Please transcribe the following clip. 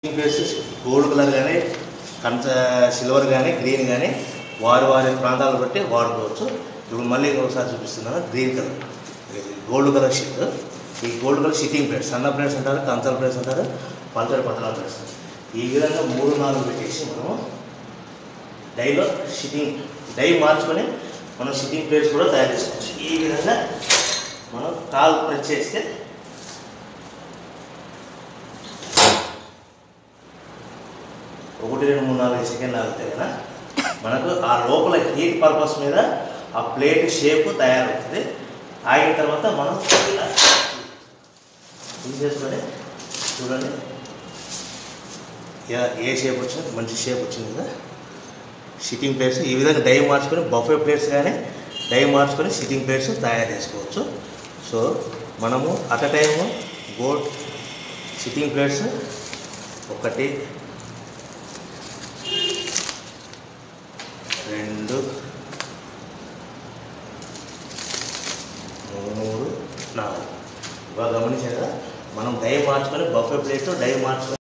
place gold colour కానీ కంచ silver కానీ green కానీ వారి వారి ప్రాంతాలను బట్టి వాడుకోవచ్చు ఇప్పుడు మళ్ళీ ఒకసారి చూపిస్తున్నాను గ్రీన్ కలర్ ఇది గోల్డ్ కలర్ షీట్ ఈ గోల్డ్ కలర్ షీటింగ్ ప్లేట్స్ సన్న ప్లేట్స్ అంటారు కంచల ప్లేట్స్ అంటారు పల్చడి పతలా ప్లేట్స్ ఈ విధంగా మూడు నాలుగు పెట్టేసి మనము డైలో షిట్టింగ్ డై మార్చుకొని మనం షిట్టింగ్ ప్లేట్స్ కూడా తయారు చేసుకోవచ్చు ఈ విధంగా మనం కాల్ ప్రెస్ చేస్తే ఒకటి రెండు మూడు నాలుగు సెకండ్లు ఆగితే కదా మనకు ఆ లోపల హీట్ పర్పస్ మీద ఆ ప్లేట్ షేప్ తయారవుతుంది ఆగిన తర్వాత మనం ఇలా తీసేసుకొని చూడండి ఇలా ఏ షేప్ వచ్చింది మంచి షేప్ వచ్చింది కదా సిట్టింగ్ ప్లేట్స్ ఈ విధంగా డై మార్చుకొని బఫే ప్లేట్స్ కానీ డై మార్చుకొని సిట్టింగ్ ప్లేట్స్ తయారు చేసుకోవచ్చు సో మనము at a time gold sitting plates ఒకటి రెండు మూడు నాలుగు బాగా గమనించారు కదా మనం డై మార్చుకొని బఫే ప్లేట్ డై మార్చుకొని